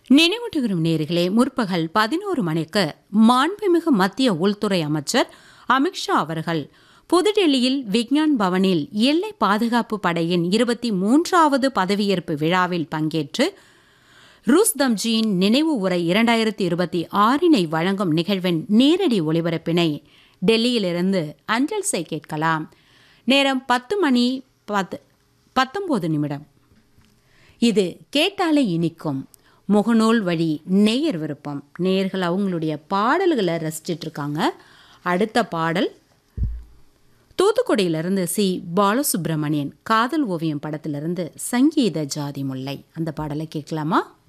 நினைவூட்டுகிறோம் நேர்களே முற்பகல் பதினோரு மணிக்கு மாண்புமிகு மத்திய உள்துறை அமைச்சர் அமித்ஷா அவர்கள் புதுடெல்லியில் விக்ஞான் பவனில் எல்லை பாதுகாப்பு படையின் இருபத்தி மூன்றாவது பதவியேற்பு விழாவில் பங்கேற்று ரூஸ் தம்ஜியின் நினைவு உரை இரண்டாயிரத்தி இருபத்தி ஆறினை வழங்கும் நிகழ்வின் நேரடி ஒளிபரப்பினை டெல்லியிலிருந்து அஞ்சல்சை கேட்கலாம் நேரம் பத்து மணி பத்து பத்தொன்பது நிமிடம் இது கேட்டாலே இனிக்கும் முகநூல் வழி நேயர் விருப்பம் நேயர்கள் அவங்களுடைய பாடல்களை ரசிச்சிட்டு இருக்காங்க அடுத்த பாடல் தூத்துக்குடியிலிருந்து சி பாலசுப்ரமணியன் காதல் ஓவியம் படத்திலிருந்து சங்கீத ஜாதி முல்லை அந்த பாடலை கேட்கலாமா